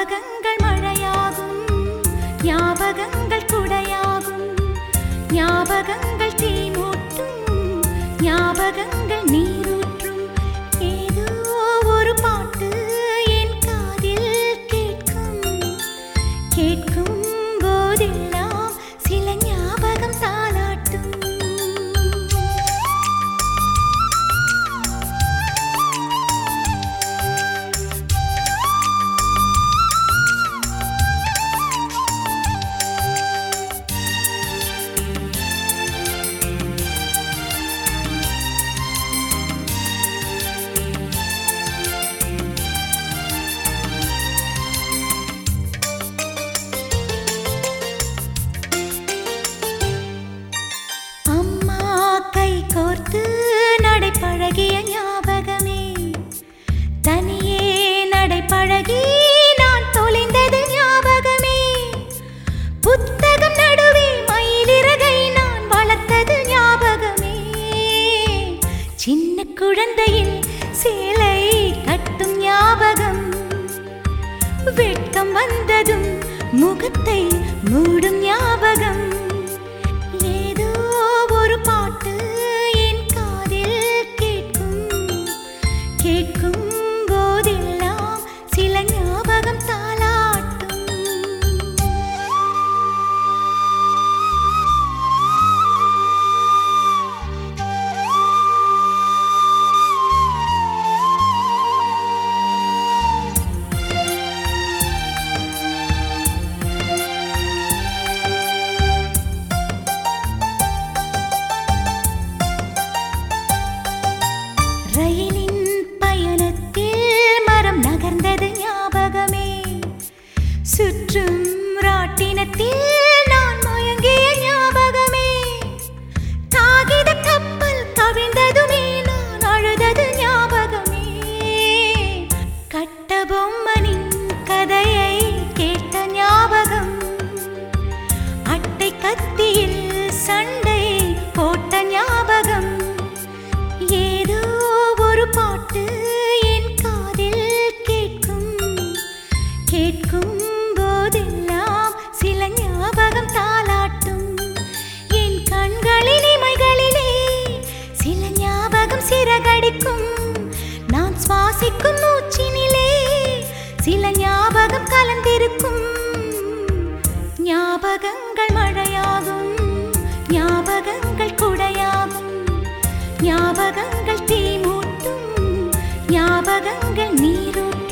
ஞாபகங்கள் மழையாகும் ஞாபகங்கள் குடையாகும் ஞாபகங்கள் தீமூட்டும் ஞாபகங்கள் நீரூற்றும் ஏதோ ஒரு பாட்டு என் காதில் கேட்கும் கேட்கும் போதெல்லாம் சில ஞாபகம் தாளாட்டும் அம்மா கை கோர்த்து நடைப்பழகிய ஞாபகமே தனியே நடைப்பழகி நான் தொலைந்தது ஞாபகமே புத்தகம் நடுவே மயிலிறகை நான் வளர்த்தது ஞாபகமே சின்ன குழந்தையில் சேலை கட்டும் ஞாபகம் வெட்கம் வந்ததும் முகத்தை மூடும் ஞாபகம் ஏதோ ஒரு பாட்டு என் காதில் கேட்கும் கேட்கும் போதெல்லாம் சில ஞாபகம் தாளாட்டும் ரயிலின் பயணத்தில் மரம் நகர்ந்தது ஞாபகமே சுற்றும் ராட்டினத்தில் நான் மயங்கிய ஞாபகமே காகித கப்பல் கவிழ்ந்ததுமே நான் அழுதது ஞாபகமே கட்ட பொம்மனின் கதையை கேட்ட ஞாபகம் அட்டை கத்தியில் சண்டை போட்ட ஞாபகம் ஏதோ ஒரு பாட்டு என் காதில் கேட்கும் கேட்கும் போதெல்லாம் சில ஞாபகம் தாளாட்டும் என் கண்களின் இமைகளிலே சில ஞாபகம் சிறகடிக்கும் நான் சுவாசிக்கும் மூச்சினிலே சில ஞாபகம் கலந்திருக்கும் ஞாபகங்கள் மழையாகும் ஞாபகங்கள் குடையாகும் ஞாபகங்கள் தீமூட்டும் ஞாபகங்கள் நீரூட்டும்